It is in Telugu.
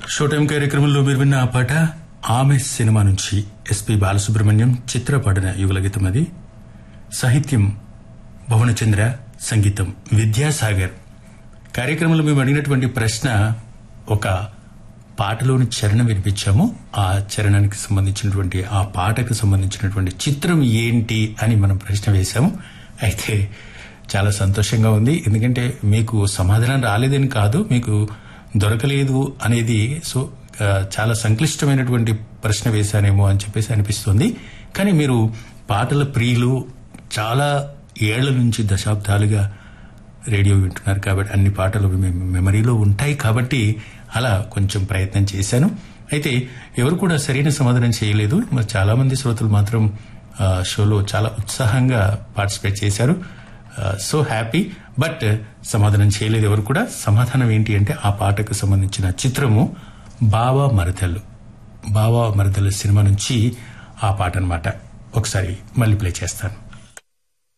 షో టైం కార్యక్రమంలో మీరు విన్న ఆ పాట ఆమె సినిమా నుంచి ఎస్పి బాలసుబ్రహ్మణ్యం చిత్ర పాడిన యుగల గీతం అది సాహిత్యం భువనచంద్ర సంగీతం విద్యాసాగర్ కార్యక్రమంలో మేము అడిగినటువంటి ప్రశ్న ఒక పాటలోని చరణం వినిపించాము ఆ చరణానికి సంబంధించినటువంటి ఆ పాటకు సంబంధించినటువంటి చిత్రం ఏంటి అని మనం ప్రశ్న వేశాము అయితే చాలా సంతోషంగా ఉంది ఎందుకంటే మీకు సమాధానం రాలేదని కాదు మీకు దొరకలేదు అనేది సో ఆ, చాలా సంక్లిష్టమైనటువంటి ప్రశ్న వేశానేమో అని చెప్పేసి అనిపిస్తుంది కానీ మీరు పాటల ప్రియులు చాలా ఏళ్ల నుంచి దశాబ్దాలుగా రేడియో వింటున్నారు కాబట్టి అన్ని పాటలు మీ మెమరీలో ఉంటాయి కాబట్టి అలా కొంచెం ప్రయత్నం చేశాను అయితే ఎవరు కూడా సరైన సమాధానం చేయలేదు మరి చాలా మంది శ్రోతలు మాత్రం ఆ, షోలో చాలా ఉత్సాహంగా పార్టిసిపేట్ చేశారు సో హ్యాపీ బట్ సమాధానం చేయలేదు ఎవరు కూడా సమాధానం ఏంటి అంటే ఆ పాటకు సంబంధించిన చిత్రము బావా మరదలు బావా మరదలు సినిమా నుంచి ఆ పాట అన్నమాట ఒకసారి మళ్ళీ ప్లే చేస్తాను